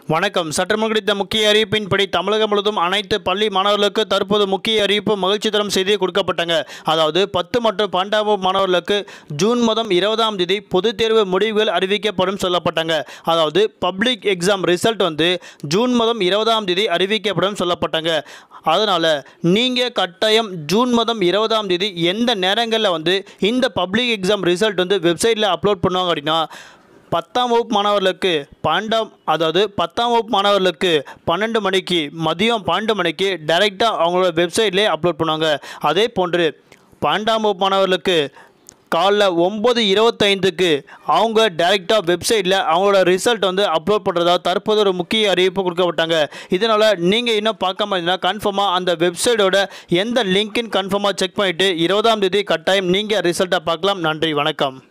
வணக்கம் சட்டமன்ற குறித்த முக்கிய அறிவிப்பின்படி தமிழகம் முழுவதும் அனைத்து பள்ளி மாணவர்களுக்கு தற்போது முக்கிய அறிவிப்பு மகிழ்ச்சி தரும் செய்தி கொடுக்கப்பட்டாங்க அதாவது பத்து மற்றும் பன்னெண்டாம் வகுப்பு மாணவர்களுக்கு ஜூன் மாதம் இருபதாம் தேதி பொதுத் தேர்வு முடிவுகள் அறிவிக்கப்படும் சொல்லப்பட்டாங்க அதாவது பப்ளிக் எக்ஸாம் ரிசல்ட் வந்து ஜூன் மாதம் இருபதாம் தேதி அறிவிக்கப்படும் சொல்லப்பட்டாங்க அதனால் நீங்கள் கட்டாயம் ஜூன் மாதம் இருபதாம் தேதி எந்த நேரங்களில் வந்து இந்த பப்ளிக் எக்ஸாம் ரிசல்ட் வந்து வெப்சைட்டில் அப்லோட் பண்ணுவாங்க அப்படின்னா பத்தாம் வகுப்பு மாணவர்களுக்கு பன்னெண்டாம் அதாவது பத்தாம் வகுப்பு மாணவர்களுக்கு பன்னெண்டு மணிக்கு மதியம் பன்னெண்டு மணிக்கு டைரெக்டாக அவங்களோட வெப்சைட்லேயே அப்லோட் பண்ணுவாங்க அதே போன்று பன்னெண்டாம் வகுப்பு மாணவர்களுக்கு காலைல ஒம்பது இருபத்தைந்துக்கு அவங்க டைரெக்டாக வெப்சைட்டில் அவங்களோட ரிசல்ட் வந்து அப்லோட் பண்ணுறதா தற்போது ஒரு முக்கிய அறிவிப்பு கொடுக்கப்பட்டாங்க இதனால் நீங்கள் இன்னும் பார்க்காம இருந்தீங்கன்னா கன்ஃபார்மாக அந்த வெப்சைட்டோட எந்த லிங்க்னு கன்ஃபார்மாக செக் பண்ணிவிட்டு இருபதாம் தேதி கட்டாயம் நீங்கள் ரிசல்ட்டை பார்க்கலாம் நன்றி வணக்கம்